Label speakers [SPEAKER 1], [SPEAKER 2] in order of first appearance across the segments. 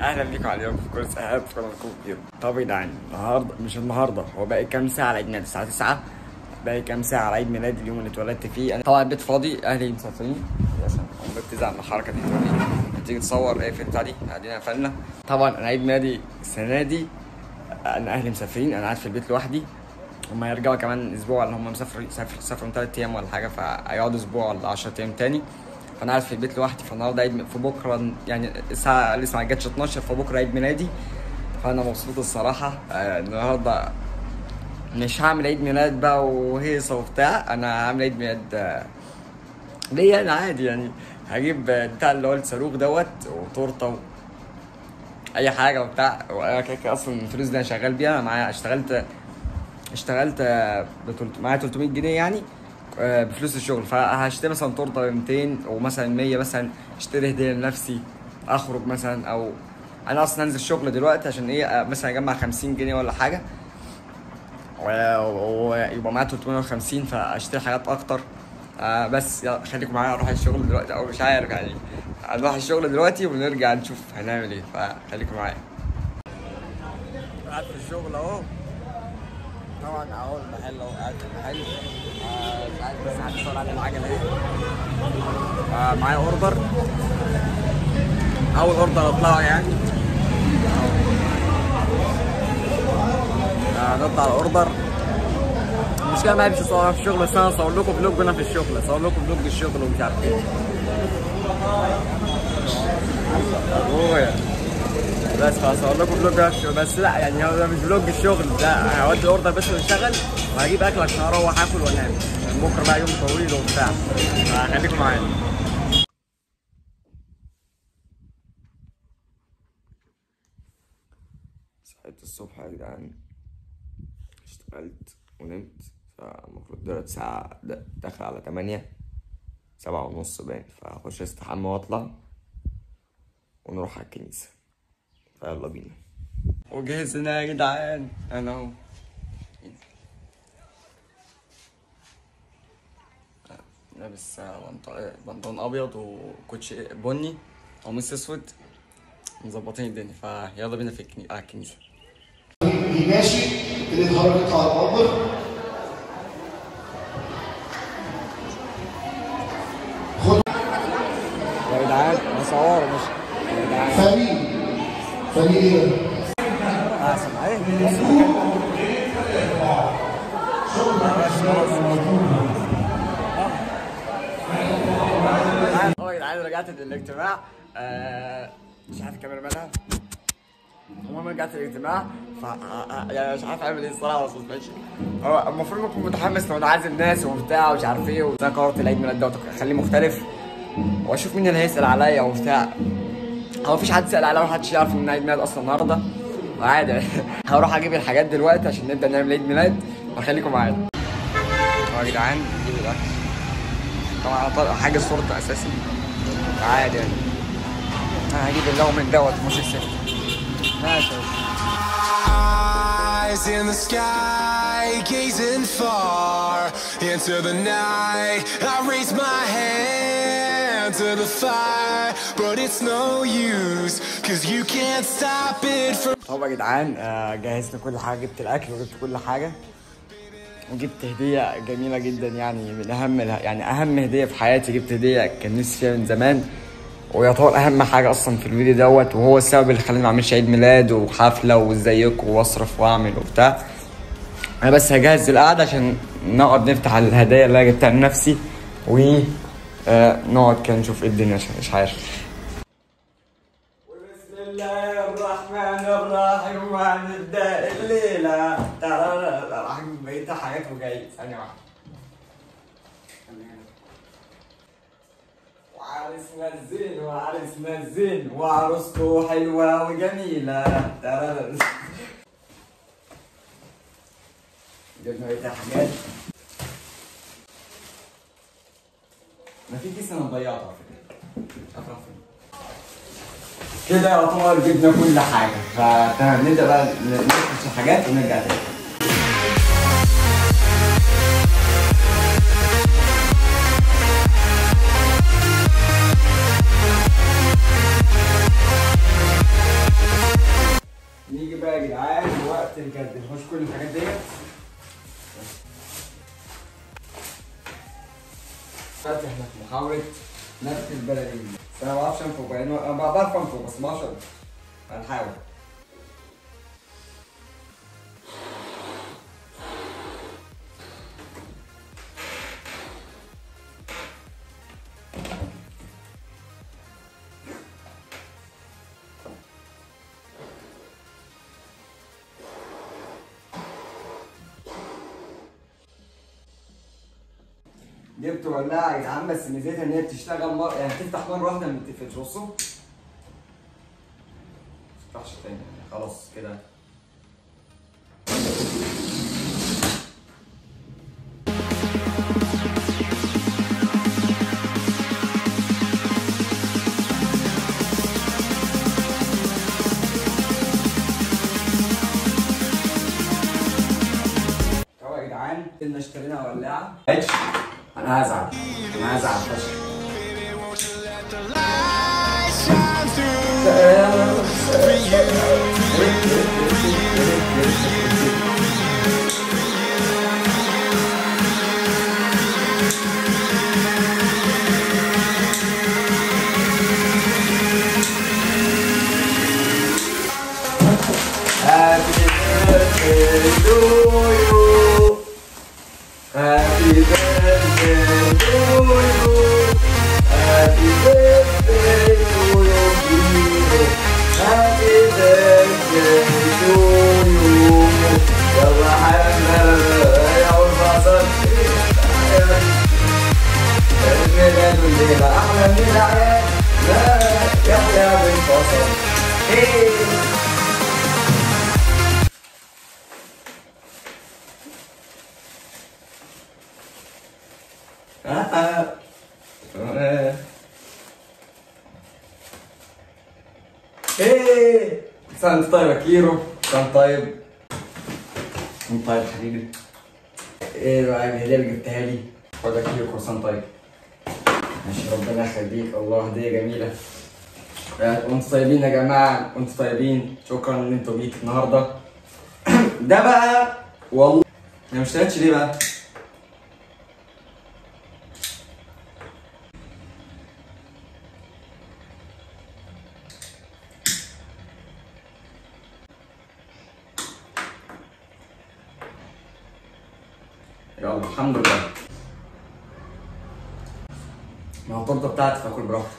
[SPEAKER 1] اهلا بيكم على اليوم في كورس اهاب في قناتكم يوم طب يا جدعان النهارده مش النهارده هو باقي كام ساعه على عيد ميلادي الساعه 9 باقي كام ساعه على عيد ميلادي اليوم اللي اتولدت فيه انا طبعا البيت فاضي اهلي مسافرين عشان امي بتزعل من الحركه دي تقول لي تيجي تصور ايه في البتاع دي قاعدين قفلنا طبعا انا عيد ميلادي السنه دي انا اهلي مسافرين انا قاعد في البيت لوحدي هما يرجعوا كمان اسبوع اللي هم مسافرين سافر سافروا ثلاث ايام ولا حاجه فهيقعدوا اسبوع ولا 10 ايام تاني فانا قاعد في البيت لوحدي فالنهارده عيد في بكره يعني الساعه لسه ما جاتش 12 فبكره عيد ميلادي فانا مبسوط الصراحه آه، النهارده مش هعمل عيد ميلاد بقى وهيصه وبتاع انا هعمل عيد ميلاد آه، ليا انا عادي يعني هجيب آه، بتاع اللي هو الصاروخ دوت وتورته و... اي حاجه وبتاع وانا كده كده اصلا الفلوس دي انا شغال بيها انا معايا اشتغلت اشتغلت آه، بتلت- معايا 300 جنيه يعني آه، بفلوس الشغل فهشتري مثلا تورته ب 200 ومثلا 100 مثلا اشتري هديه لنفسي اخرج مثلا او انا اصلا انزل الشغل دلوقتي عشان ايه آه، مثلا اجمع 50 جنيه ولا حاجه و- ويبقى معايا 350 فاشتري حاجات اكتر آه بس يلا خليكم معايا اروح الشغل دلوقتي او مش عارف يعني هنروح الشغل دلوقتي ونرجع نشوف هنعمل ايه فخليكم معايا قاعد في الشغل اهو طبعا اهو المحل اهو قاعد في المحل آه، مش عارف بس قاعد اصور على العجله اهي آه، معايا اوردر اول اوردر اطلعه يعني آه، نطلع على الاوردر المشكله ما بحبش اصور في الشغل بس انا اصور لكم فلوج وانا في الشغل اصور لكم فلوج الشغل ومش عارف ايه ابويا بس هصور لكم فلوج بقى في الشغل بس لا يعني هو ده مش فلوج الشغل ده هودي اوردر بس ونشتغل وهجيب اكل عشان اروح اكل وانام عشان بكره بقى يوم طويل وبتاع فخليكم معايا صحيت الصبح يا جدعان اشتغلت ونمت فالمفروض دلوقتي ساعة د- داخل على تمانية سبعة ونص باين فهخش استحمى واطلع ونروح على الكنيسة فيلا بينا وجهزنا يا جدعان انا اهو لابس بنط- بنطلون ابيض وكوتش بني قميص اسود مظبطين الدنيا فيلا بينا في الكني... على الكنيسه
[SPEAKER 2] ماشي ابتدي يتحرك يطلع على المنبر خد
[SPEAKER 1] يا جدعان هصور مش يا جدعان
[SPEAKER 2] فريق فريق ايه ده؟
[SPEAKER 1] احسن ايه اه يا جدعان رجعت للاجتماع آه، مش عارف الكاميرا مالها المهم رجعت الاجتماع ف يعني مش عارف اعمل ايه الصراحه بس ماشي هو المفروض اكون متحمس لو انا عازم ناس وبتاع ومش عارف ايه وده قررت العيد ميلاد دوت اخليه مختلف واشوف مين اللي هيسال عليا وبتاع هو مفيش حد سال عليا محدش يعرف ان عيد ميلاد اصلا النهارده وعادي هروح اجيب الحاجات دلوقتي عشان نبدا نعمل عيد ميلاد وخليكم معايا اه يا جدعان نجيب الاكل طبعا أنا طالع حاجه صورته اساسي عادي يعني انا هجيب اللي هو من دوت مش السفر ماشي يا باشا.
[SPEAKER 3] Eyes in the sky, gazing far into the night. I raise my hand to the fire, but it's no use, cause you can't stop it from.
[SPEAKER 1] طب يا جدعان آه، جهزت كل حاجه جبت الاكل وجبت كل حاجه وجبت هديه جميله جدا يعني من اهم اله- يعني اهم هديه في حياتي جبت هديه كان نفسي فيها من زمان ويعتبر اهم حاجه اصلا في الفيديو دوت وهو السبب اللي خلاني ما اعملش عيد ميلاد وحفله وازيكم واصرف واعمل وبتاع انا بس هجهز القعده عشان نقعد نفتح الهدايا اللي انا جبتها لنفسي و آه، نقعد كده نشوف ايه الدنيا عشان مش عارف بسم الله الرحمن الرحيم وهنبدا الليله تعالى راح اجيب بقيه حاجات وجاي ثانيه واحده وعرسنا الزين وعرسنا الزين وعروسته حلوه وجميله تعالى جبنا بقيه حاجات ما في كيس انا مضيعته على فكره أفرح فين. كده يعتبر جبنا كل حاجة فتمام نبدأ بقى نفرش الحاجات ونرجع تاني بجد نخش كل الحاجات ديت دلوقتي احنا في محاولة نفخ البلالين بس انا ما بعرفش انفخ يعني انا بعرف انفخ بس ما بعرفش أنفخ. هنحاول جبت ولاعة يا جدعان بس ميزتها ان هي بتشتغل مرة يعني تفتح مرة واحدة ما بتقفلش بصوا ما تفتحش تاني خلاص كده طبعا يا جدعان كنا اشترينا ولاعة اتش انا هزعل انا هزعل فشخ
[SPEAKER 3] Light shine through for you.
[SPEAKER 1] Happy birthday to you. Happy birthday to you. Happy birthday to you. Kiro. Happy birthday to you. يلا حبيبي يا والبصر الميلاد والليلة أحلى من الأعياد لا يحيى بالفصل إيه آه. آه. ايه سنة طيب يا كيرو سنة طيب سنة طيب حبيبي ايه بقى الهدية اللي جبتها لي خد يا كيرو كروسان طيب ماشي ربنا يخليك الله هدية جميلة وانتوا طيبين يا جماعة وانتوا طيبين شكرا ان انتوا جيت النهاردة ده بقى والله انا مش اشتريتش ليه بقى؟ يلا الحمد لله ما هو التورته بتاعتي فاكل براحتي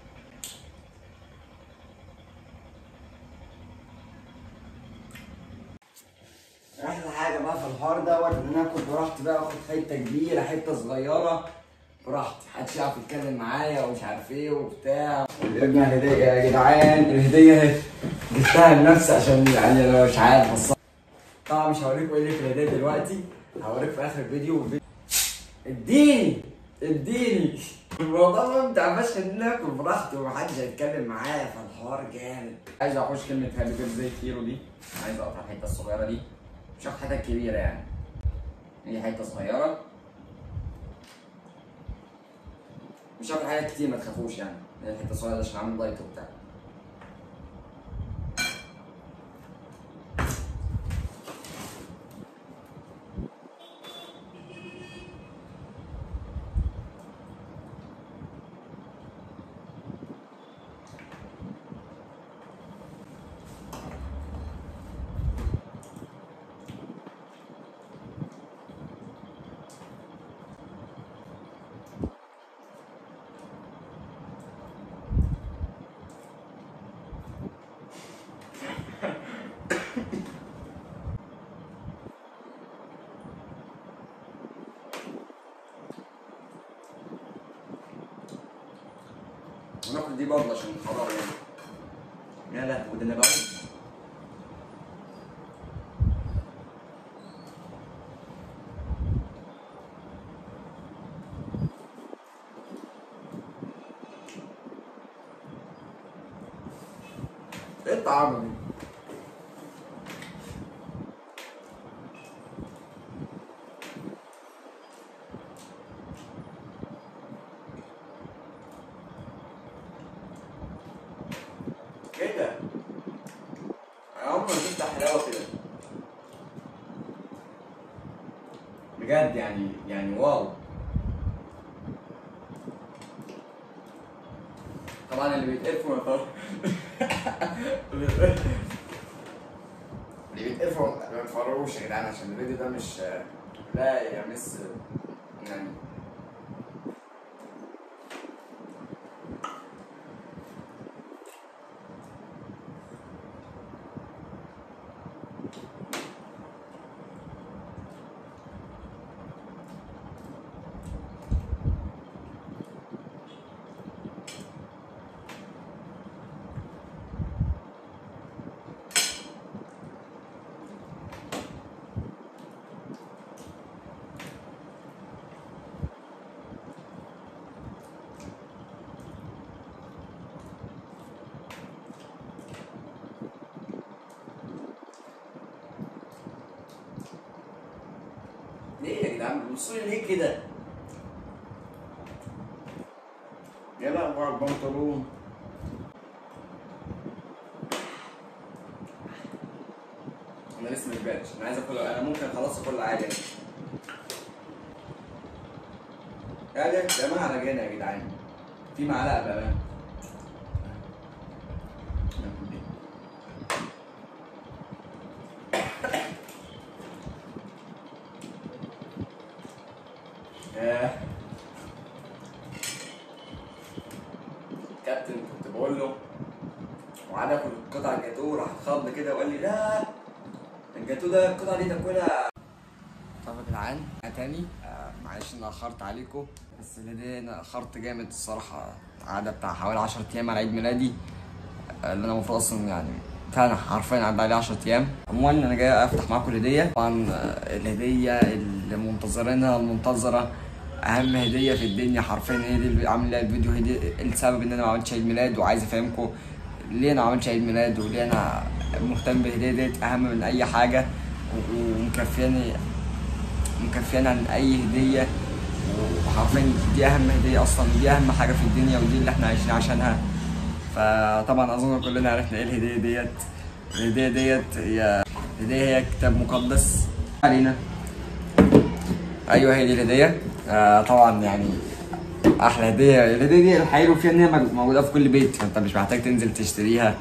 [SPEAKER 1] احلى حاجه بقى في الحوار دوت ان انا اكل براحتي بقى اخد حته كبيره حته صغيره براحتي محدش يعرف يتكلم معايا ومش عارف ايه وبتاع جبنا هديه يا جدعان الهديه اهي جبتها لنفسي عشان يعني انا مش عارف بس طبعا مش هوريكم ايه اللي في الهديه دلوقتي هوريك في اخر الفيديو والفيديو اديني اديني الموضوع ممتع فشخ ان انا اكل براحتي ومحدش هيتكلم معايا فالحوار جامد عايز احوش كلمه هابي بيرثداي كيلو دي عايز اقطع الحته الصغيره دي مش هاخد حته كبيره يعني هي حته صغيره مش هاخد حاجات كتير ما تخافوش يعني هي حته صغيره عشان اعمل دايت وبتاع وناخد دي برضه عشان الحرارة يعني يا لا وده انا بقى ايه الطعام دي؟ ايه ده؟ انا عمري ما شفت حلاوه كده بجد يعني يعني واو طبعا اللي بيتقرفوا ما اللي بيتقرفوا ما تتفرجوش يا جدعان عشان الفيديو ده مش لا يمس يعني ليه يا جدعان بتبصوا لي ليه كده؟ يلا بقى البنطلون انا لسه مش باتش انا عايز اكل انا ممكن خلاص اكل عادي يعني يا جماعه رجعنا يا جدعان في معلقه بقى ناكل دي. آه. كابتن كنت بقول له وقعد اكل قطع جاتوه راح اتخض كده وقال لي لا الجاتوه ده القطعه دي تاكلها طب يا جدعان أنا تاني آه معلش اني اخرت عليكم بس الهديه انا اخرت جامد الصراحه عدى بتاع حوالي 10 ايام على عيد ميلادي آه، اللي انا المفروض اصلا يعني فعلا حرفيا عدى عليه 10 ايام عموما انا جاي افتح معاكم الهديه طبعا آه، الهديه اللي منتظرينها المنتظره اهم هديه في الدنيا حرفيا هي دي اللي عامل لها الفيديو هديه السبب ان انا ما عملتش عيد ميلاد وعايز افهمكم ليه انا ما عملتش عيد ميلاد وليه انا مهتم بالهديه ديت اهم من اي حاجه و- ومكفياني مكفياني عن اي هديه وحرفيا دي اهم هديه اصلا ودي اهم حاجه في الدنيا ودي اللي احنا عايشين عشانها فطبعا اظن كلنا عرفنا ايه الهديه ديت الهديه ديت هي الهديه هي كتاب مقدس علينا ايوه هي دي الهديه آه طبعا يعني احلى هديه الهديه دي الحلو فيها ان هي موجوده في كل بيت فانت مش محتاج تنزل تشتريها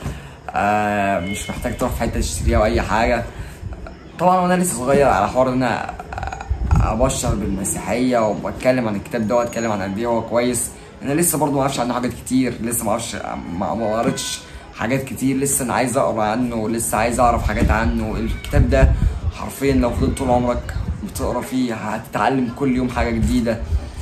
[SPEAKER 1] آه مش محتاج تروح في حته تشتريها او اي حاجه طبعا وانا لسه صغير على حوار ان انا ابشر بالمسيحيه وبتكلم عن الكتاب ده واتكلم عن قد ايه هو كويس انا لسه برضو ما اعرفش عنه حاجات كتير لسه ما اعرفش ما ما قريتش حاجات كتير لسه انا عايز اقرا عنه لسه عايز اعرف حاجات عنه الكتاب ده حرفيا لو فضلت طول عمرك بتقرا فيه هتتعلم كل يوم حاجه جديده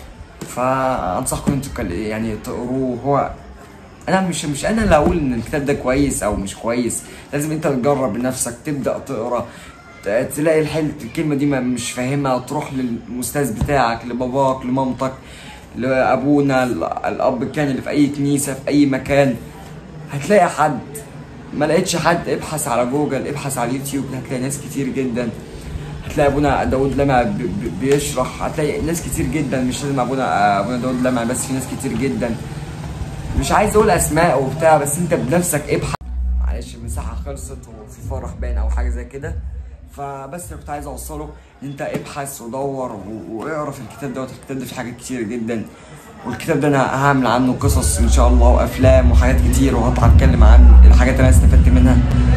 [SPEAKER 1] فانصحكم انتوا كل- يعني تقروه هو انا مش مش انا اللي اقول ان الكتاب ده كويس او مش كويس لازم انت تجرب بنفسك تبدا تقرا ت- تلاقي الحل الكلمه دي ما مش فاهمها تروح للاستاذ بتاعك لباباك لمامتك لابونا ال- الاب كان اللي في اي كنيسه في اي مكان هتلاقي حد ما لقيتش حد ابحث على جوجل ابحث على اليوتيوب هتلاقي ناس كتير جدا هتلاقي ابونا داود لمع ب- ب- بيشرح هتلاقي ناس كتير جدا مش لازم ابونا ابونا داود لمع بس في ناس كتير جدا مش عايز اقول اسماء وبتاع بس انت بنفسك ابحث معلش المساحه خلصت وفي فرح باين او حاجه زي كده فبس اللي كنت عايز اوصله ان انت ابحث ودور و- واقرا في الكتاب دوت الكتاب ده فيه حاجات كتير جدا والكتاب ده انا هعمل عنه قصص ان شاء الله وافلام وحاجات كتير وهطلع اتكلم عن الحاجات اللي انا استفدت منها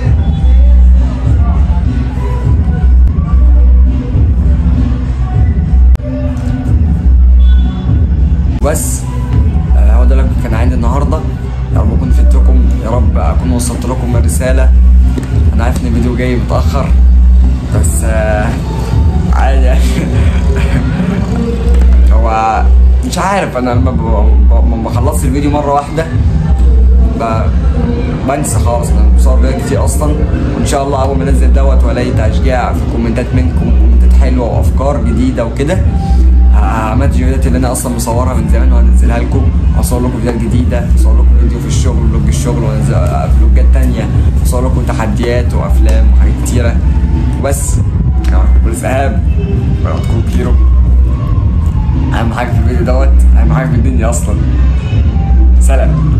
[SPEAKER 1] بس آه، هو ده اللي كان عندي النهارده يا رب اكون فدتكم يا رب اكون وصلت لكم الرساله انا عارف ان الفيديو جاي متاخر بس آه، عادي يعني هو مش عارف انا لما ب- ب- لما بخلص الفيديو مره واحده ب- بنسى خالص انا بصور فيديوهات كتير اصلا وان شاء الله اول ما انزل دوت والاقي تشجيع في كومنتات منكم كومنتات حلوه وافكار جديده وكده هعمل الفيديوهات اللي انا اصلا مصورها من زمان وهنزلها لكم واصور لكم فيديوهات جديده اصور لكم فيديو في الشغل فلوج الشغل وانزل فلوجات تانية اصور لكم تحديات وافلام وحاجات كتيره وبس كل ذهاب ويعطيكم كيلو اهم حاجه في الفيديو دوت اهم حاجه في الدنيا اصلا سلام